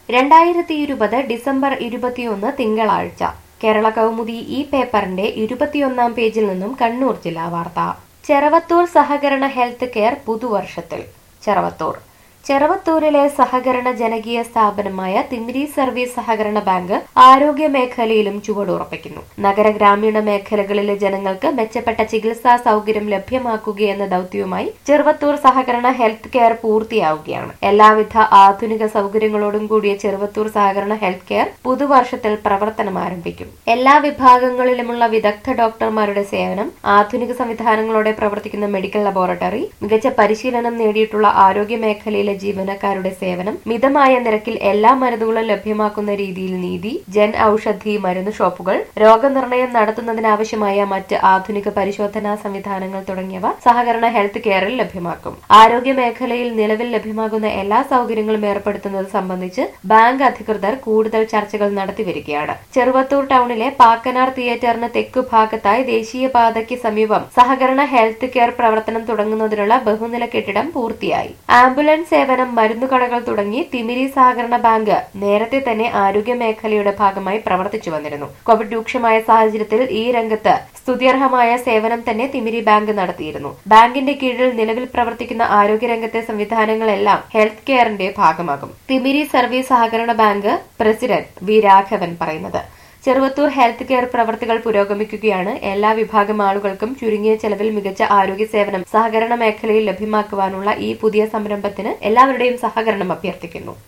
രണ്ടായിരത്തി ഇരുപത് ഡിസംബർ ഇരുപത്തിയൊന്ന് തിങ്കളാഴ്ച കേരള കൗമുദി ഈ പേപ്പറിന്റെ ഇരുപത്തിയൊന്നാം പേജിൽ നിന്നും കണ്ണൂർ ജില്ലാ വാർത്ത ചെറവത്തൂർ സഹകരണ ഹെൽത്ത് കെയർ പുതുവർഷത്തിൽ ചെറവത്തൂർ ചെറവത്തൂരിലെ സഹകരണ ജനകീയ സ്ഥാപനമായ തിമിരി സർവീസ് സഹകരണ ബാങ്ക് ആരോഗ്യ മേഖലയിലും ചുവടുറപ്പിക്കുന്നു നഗര ഗ്രാമീണ മേഖലകളിലെ ജനങ്ങൾക്ക് മെച്ചപ്പെട്ട ചികിത്സാ സൗകര്യം ലഭ്യമാക്കുകയെന്ന ദൌത്യവുമായി ചെറുവത്തൂർ സഹകരണ ഹെൽത്ത് കെയർ പൂർത്തിയാവുകയാണ് എല്ലാവിധ ആധുനിക സൗകര്യങ്ങളോടും കൂടിയ ചെറുവത്തൂർ സഹകരണ ഹെൽത്ത് കെയർ പുതുവർഷത്തിൽ പ്രവർത്തനം ആരംഭിക്കും എല്ലാ വിഭാഗങ്ങളിലുമുള്ള വിദഗ്ധ ഡോക്ടർമാരുടെ സേവനം ആധുനിക സംവിധാനങ്ങളോടെ പ്രവർത്തിക്കുന്ന മെഡിക്കൽ ലബോറട്ടറി മികച്ച പരിശീലനം നേടിയിട്ടുള്ള ആരോഗ്യ മേഖലയിലെ ജീവനക്കാരുടെ സേവനം മിതമായ നിരക്കിൽ എല്ലാ മരുന്നുകളും ലഭ്യമാക്കുന്ന രീതിയിൽ നീതി ജൻ ഔഷധി മരുന്ന് ഷോപ്പുകൾ രോഗനിർണയം നടത്തുന്നതിനാവശ്യമായ മറ്റ് ആധുനിക പരിശോധനാ സംവിധാനങ്ങൾ തുടങ്ങിയവ സഹകരണ ഹെൽത്ത് കെയറിൽ ലഭ്യമാക്കും ആരോഗ്യ മേഖലയിൽ നിലവിൽ ലഭ്യമാകുന്ന എല്ലാ സൗകര്യങ്ങളും ഏർപ്പെടുത്തുന്നത് സംബന്ധിച്ച് ബാങ്ക് അധികൃതർ കൂടുതൽ ചർച്ചകൾ നടത്തിവരികയാണ് ചെറുവത്തൂർ ടൗണിലെ പാക്കനാർ തിയേറ്ററിന് തെക്കു ഭാഗത്തായി ദേശീയപാതയ്ക്ക് സമീപം സഹകരണ ഹെൽത്ത് കെയർ പ്രവർത്തനം തുടങ്ങുന്നതിനുള്ള ബഹുനില കെട്ടിടം പൂർത്തിയായി ആംബുലൻസ് സേവനം മരുന്നുകടകൾ തുടങ്ങി തിമിരി സഹകരണ ബാങ്ക് നേരത്തെ തന്നെ ആരോഗ്യ മേഖലയുടെ ഭാഗമായി പ്രവർത്തിച്ചു വന്നിരുന്നു കോവിഡ് രൂക്ഷമായ സാഹചര്യത്തിൽ ഈ രംഗത്ത് സ്തുത്യർഹമായ സേവനം തന്നെ തിമിരി ബാങ്ക് നടത്തിയിരുന്നു ബാങ്കിന്റെ കീഴിൽ നിലവിൽ പ്രവർത്തിക്കുന്ന ആരോഗ്യരംഗത്തെ സംവിധാനങ്ങളെല്ലാം ഹെൽത്ത് കെയറിന്റെ ഭാഗമാകും തിമിരി സർവീസ് സഹകരണ ബാങ്ക് പ്രസിഡന്റ് വി രാഘവൻ പറയുന്നത് ചെറുവത്തൂർ ഹെൽത്ത് കെയർ പ്രവർത്തികൾ പുരോഗമിക്കുകയാണ് എല്ലാ വിഭാഗം ആളുകൾക്കും ചുരുങ്ങിയ ചെലവിൽ മികച്ച ആരോഗ്യ സേവനം സഹകരണ മേഖലയിൽ ലഭ്യമാക്കുവാനുള്ള ഈ പുതിയ സംരംഭത്തിന് എല്ലാവരുടെയും സഹകരണം അഭ്യർത്ഥിക്കുന്നു